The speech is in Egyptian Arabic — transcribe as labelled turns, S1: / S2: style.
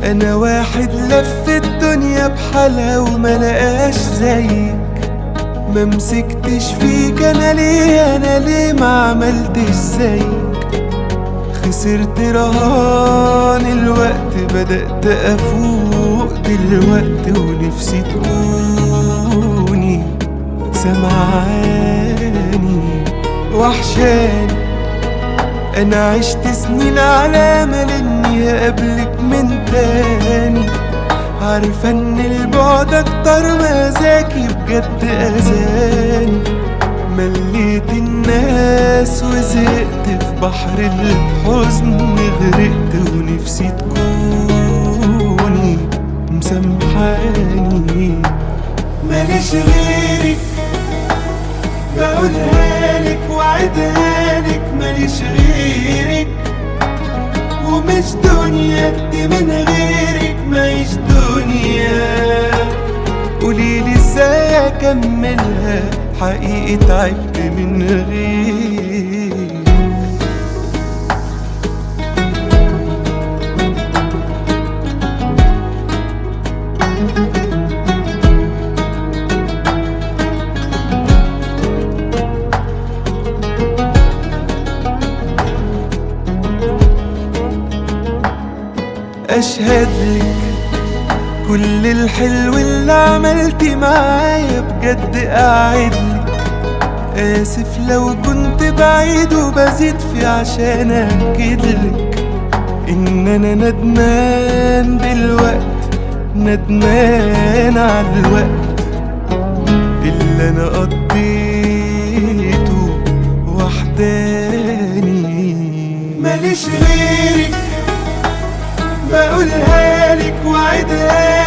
S1: انا واحد لف الدنيا بحالها وما لقاش زيك ما مسكتش فيك انا ليه انا ليه ما عملتش زيك خسرت رهان الوقت بدأت أفوق دلوقتي ونفسي تكوني سمعاني وحشاني أنا عشت سنين على أمل إني أقابلك من تاني عارفة إن البعد أكتر ما ذاكي بجد أذاني مليت الناس وزهقت في بحر الحزن غرقت ونفسي تكوني مسامحاني ماليش غيرك بقولها لك وعدها لك ماليش غيرك ومش دنيا دي من غيرك مايش دنيا قوليلي ازاي اكملها حقيقي تعبت من غيرك اشهد لك كل الحلو اللي عملتي معايا بجد اعدلك اسف لو كنت بعيد وبزيد في عشان اكدلك ان انا ندمان دلوقت ندمان على الوقت اللي انا قضيته وحداني ماليش غيرك بقولها لك وعدها